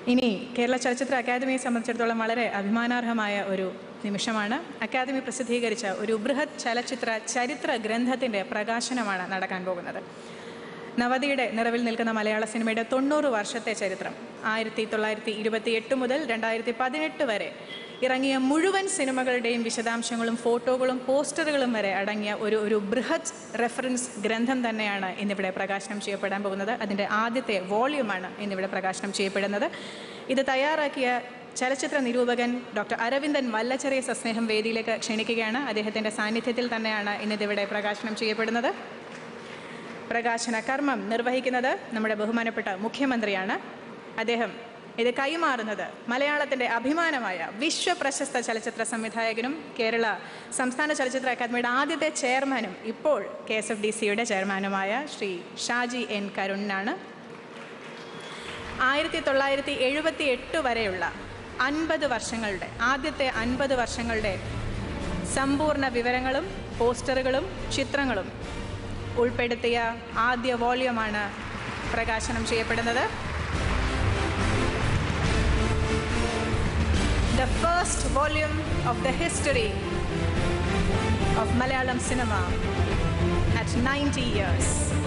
ഇനി കേരള ചലച്ചിത്ര അക്കാദമിയെ സംബന്ധിച്ചിടത്തോളം വളരെ അഭിമാനാർഹമായ ഒരു നിമിഷമാണ് അക്കാദമി പ്രസിദ്ധീകരിച്ച ഒരു ബൃഹത് ചലച്ചിത്ര ചരിത്ര ഗ്രന്ഥത്തിൻ്റെ പ്രകാശനമാണ് നടക്കാൻ പോകുന്നത് നവതിയുടെ നിറവിൽ നിൽക്കുന്ന മലയാള സിനിമയുടെ തൊണ്ണൂറ് വർഷത്തെ ചരിത്രം ആയിരത്തി തൊള്ളായിരത്തി ഇരുപത്തി എട്ട് മുതൽ രണ്ടായിരത്തി പതിനെട്ട് വരെ ഇറങ്ങിയ മുഴുവൻ സിനിമകളുടെയും വിശദാംശങ്ങളും ഫോട്ടോകളും പോസ്റ്ററുകളും വരെ അടങ്ങിയ ഒരു ഒരു ബൃഹത് റെഫറൻസ് ഗ്രന്ഥം തന്നെയാണ് ഇന്നിവിടെ പ്രകാശനം ചെയ്യപ്പെടാൻ പോകുന്നത് അതിൻ്റെ ആദ്യത്തെ വോള്യൂമാണ് ഇന്നിവിടെ പ്രകാശനം ചെയ്യപ്പെടുന്നത് ഇത് തയ്യാറാക്കിയ ചലച്ചിത്ര നിരൂപകൻ ഡോക്ടർ അരവിന്ദൻ വല്ലച്ചെറിയ സസ്നേഹം വേദിയിലേക്ക് ക്ഷണിക്കുകയാണ് അദ്ദേഹത്തിൻ്റെ സാന്നിധ്യത്തിൽ തന്നെയാണ് ഇന്നിതിവിടെ പ്രകാശനം ചെയ്യപ്പെടുന്നത് പ്രകാശന കർമ്മം നിർവഹിക്കുന്നത് നമ്മുടെ ബഹുമാനപ്പെട്ട മുഖ്യമന്ത്രിയാണ് അദ്ദേഹം ഇത് കൈമാറുന്നത് മലയാളത്തിൻ്റെ അഭിമാനമായ വിശ്വപ്രശസ്ത ചലച്ചിത്ര സംവിധായകനും കേരള സംസ്ഥാന ചലച്ചിത്ര അക്കാദമിയുടെ ആദ്യത്തെ ചെയർമാനും ഇപ്പോൾ കെ എസ് എഫ് ഡി സിയുടെ ചെയർമാനുമായ ശ്രീ ഷാജി എൻ കരുണിനാണ് ആയിരത്തി തൊള്ളായിരത്തി എഴുപത്തി എട്ട് വരെയുള്ള അൻപത് വർഷങ്ങളുടെ ആദ്യത്തെ അൻപത് വർഷങ്ങളുടെ സമ്പൂർണ്ണ വിവരങ്ങളും പോസ്റ്ററുകളും ചിത്രങ്ങളും ഉൾപ്പെടുത്തിയ ആദ്യ വോള്യമാണ് പ്രകാശനം ചെയ്യപ്പെടുന്നത് The first volume of the history of Malayalam cinema at 90 years.